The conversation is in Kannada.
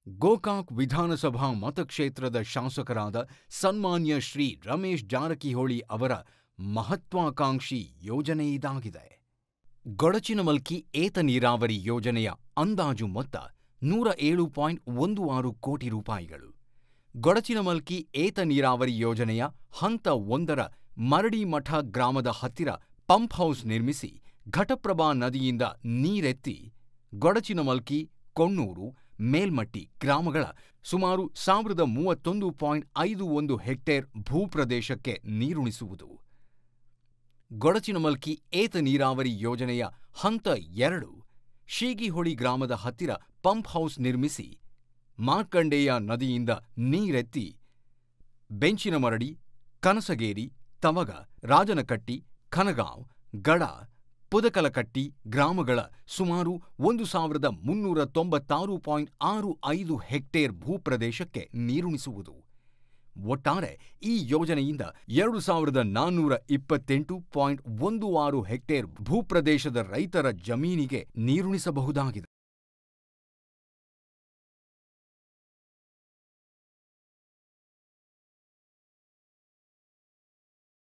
ಗೋಕಾಕ್ ವಿಧಾನಸಭಾ ಮತಕ್ಷೇತ್ರದ ಶಾಸಕರಾದ ಸನ್ಮಾನ್ಯ ಶ್ರೀ ರಮೇಶ್ ಜಾರಕಿಹೊಳಿ ಅವರ ಮಹತ್ವಾಕಾಂಕ್ಷಿ ಯೋಜನೆ ಇದಾಗಿದೆ ಗೊಡಚಿನಮಲ್ಕಿ ಏತ ನೀರಾವರಿ ಯೋಜನೆಯ ಅಂದಾಜು ಮೊತ್ತ ನೂರ ಏಳು ಪಾಯಿಂಟ್ ಒಂದು ಆರು ಕೋಟಿ ರೂಪಾಯಿಗಳು ಗೊಡಚಿನಮಲ್ಕಿ ಏತ ನೀರಾವರಿ ಯೋಜನೆಯ ಹಂತ ಒಂದರ ಮರಡಿಮಠ ಗ್ರಾಮದ ಹತ್ತಿರ ಪಂಪ್ ಹೌಸ್ ನಿರ್ಮಿಸಿ ಘಟಪ್ರಭಾ ನದಿಯಿಂದ ನೀರೆತ್ತಿ ಗೊಡಚಿನಮಲ್ಕಿ ಕೊಣ್ಣೂರು ಮೇಲ್ಮಟ್ಟಿ ಗ್ರಾಮಗಳ ಸುಮಾರು ಸಾವಿರದ ಮೂವತ್ತೊಂದು ಪಾಯಿಂಟ್ ಐದು ಒಂದು ಹೆಕ್ಟೇರ್ ಭೂಪ್ರದೇಶಕ್ಕೆ ನೀರುಣಿಸುವುದು ಗೊಡಚಿನಮಲ್ಕಿ ಏತ ನೀರಾವರಿ ಯೋಜನೆಯ ಹಂತ ಎರಡು ಶೀಗಿಹೊಳಿ ಗ್ರಾಮದ ಹತ್ತಿರ ಪಂಪ್ ಹೌಸ್ ನಿರ್ಮಿಸಿ ಮಾರ್ಕಂಡೇಯ ನದಿಯಿಂದ ನೀರೆತ್ತಿ ಬೆಂಚಿನಮರಡಿ ಕನಸಗೇರಿ ತವಗ ರಾಜನಕಟ್ಟಿ ಖನಗಾಂವ್ ಗಡ ಪುದಕಲಕಟ್ಟಿ ಗ್ರಾಮಗಳ ಸುಮಾರು ಒಂದು ಸಾವಿರದ ಮುನ್ನೂರ ತೊಂಬತ್ತಾರು ಪಾಯಿಂಟ್ ಆರು ಐದು ಹೆಕ್ಟೇರ್ ಭೂಪ್ರದೇಶಕ್ಕೆ ನೀರುಣಿಸುವುದು ಒಟ್ಟಾರೆ ಈ ಯೋಜನೆಯಿಂದ ಎರಡು ಸಾವಿರದ ನಾನ್ನೂರ ಇಪ್ಪತ್ತೆಂಟು ಪಾಯಿಂಟ್ ಒಂದು ಆರು ಹೆಕ್ಟೇರ್ ಭೂಪ್ರದೇಶದ ರೈತರ ಜಮೀನಿಗೆ ನೀರುಣಿಸಬಹುದಾಗಿದೆ